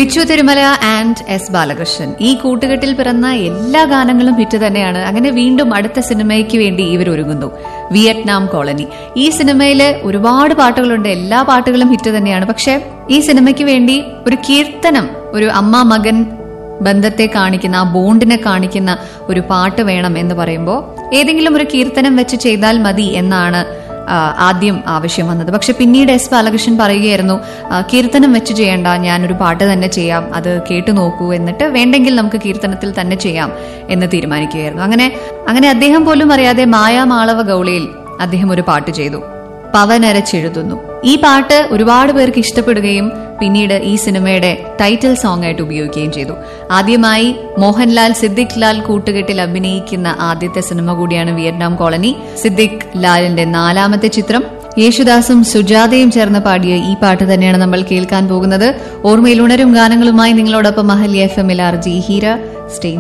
Bichu Thirumala and S Balakrishnan ഈ കൂട്ടുകെട്ടിൽ പിറന്ന എല്ലാ ഗാനങ്ങളും ഹിറ്റ് തന്നെയാണ് അങ്ങനെ വീണ്ടും അടുത്ത സിനിമയ്ക്ക് വേണ്ടി ഇവർ ഒരുങ്ങുന്നു വിയറ്റ്നാം കോളനി ഈ സിനിമയിൽ ഒരുപാട് പാട്ടുകളുണ്ട് എല്ലാ പാട്ടുകളും ഹിറ്റ് തന്നെയാണ് പക്ഷെ ഈ സിനിമയ്ക്ക് വേണ്ടി ഒരു കീർത്തനം ഒരു അമ്മ മകൻ ബന്ധത്തെ കാണിക്കുന്ന ആ ബോണ്ടിനെ കാണിക്കുന്ന ഒരു പാട്ട് വേണം എന്ന് പറയുമ്പോൾ ഏതെങ്കിലും ഒരു കീർത്തനം വെച്ച് ചെയ്താൽ മതി എന്നാണ് ആ, ആദ്യം ആവശ്യം വന്നത് പക്ഷെ പിന്നീട് എസ് ബാലകൃഷ്ണൻ പറയുകയായിരുന്നു ആ, കീർത്തനം വെച്ച് ചെയ്യേണ്ട ഞാനൊരു പാട്ട് തന്നെ ചെയ്യാം അത് കേട്ടു നോക്കൂ എന്നിട്ട് വേണ്ടെങ്കിൽ നമുക്ക് കീർത്തനത്തിൽ തന്നെ ചെയ്യാം എന്ന് തീരുമാനിക്കുകയായിരുന്നു അങ്ങനെ അങ്ങനെ അദ്ദേഹം പോലും അറിയാതെ മായാമാളവ ഗൗളിയിൽ അദ്ദേഹം ഒരു പാട്ട് ചെയ്തു പവനരച്ചെഴുതുന്നു ഈ പാട്ട് ഒരുപാട് പേർക്ക് ഇഷ്ടപ്പെടുകയും പിന്നീട് ഈ സിനിമയുടെ ടൈറ്റിൽ സോങ് ആയിട്ട് ഉപയോഗിക്കുകയും ചെയ്തു ആദ്യമായി മോഹൻലാൽ സിദ്ദിഖ് ലാൽ കൂട്ടുകെട്ടിൽ അഭിനയിക്കുന്ന ആദ്യത്തെ സിനിമ കൂടിയാണ് വിയറ്റ്നാം കോളനി സിദ്ദിഖ് ലാലിന്റെ നാലാമത്തെ ചിത്രം യേശുദാസും സുജാതയും ചേർന്ന് പാടിയ ഈ പാട്ട് തന്നെയാണ് നമ്മൾ കേൾക്കാൻ പോകുന്നത് ഓർമ്മയിൽ ഉണരും ഗാനങ്ങളുമായി നിങ്ങളോടൊപ്പം മഹല്യ എഫ് എമ്മിൽ ആർ ജി ഹീര സ്റ്റേ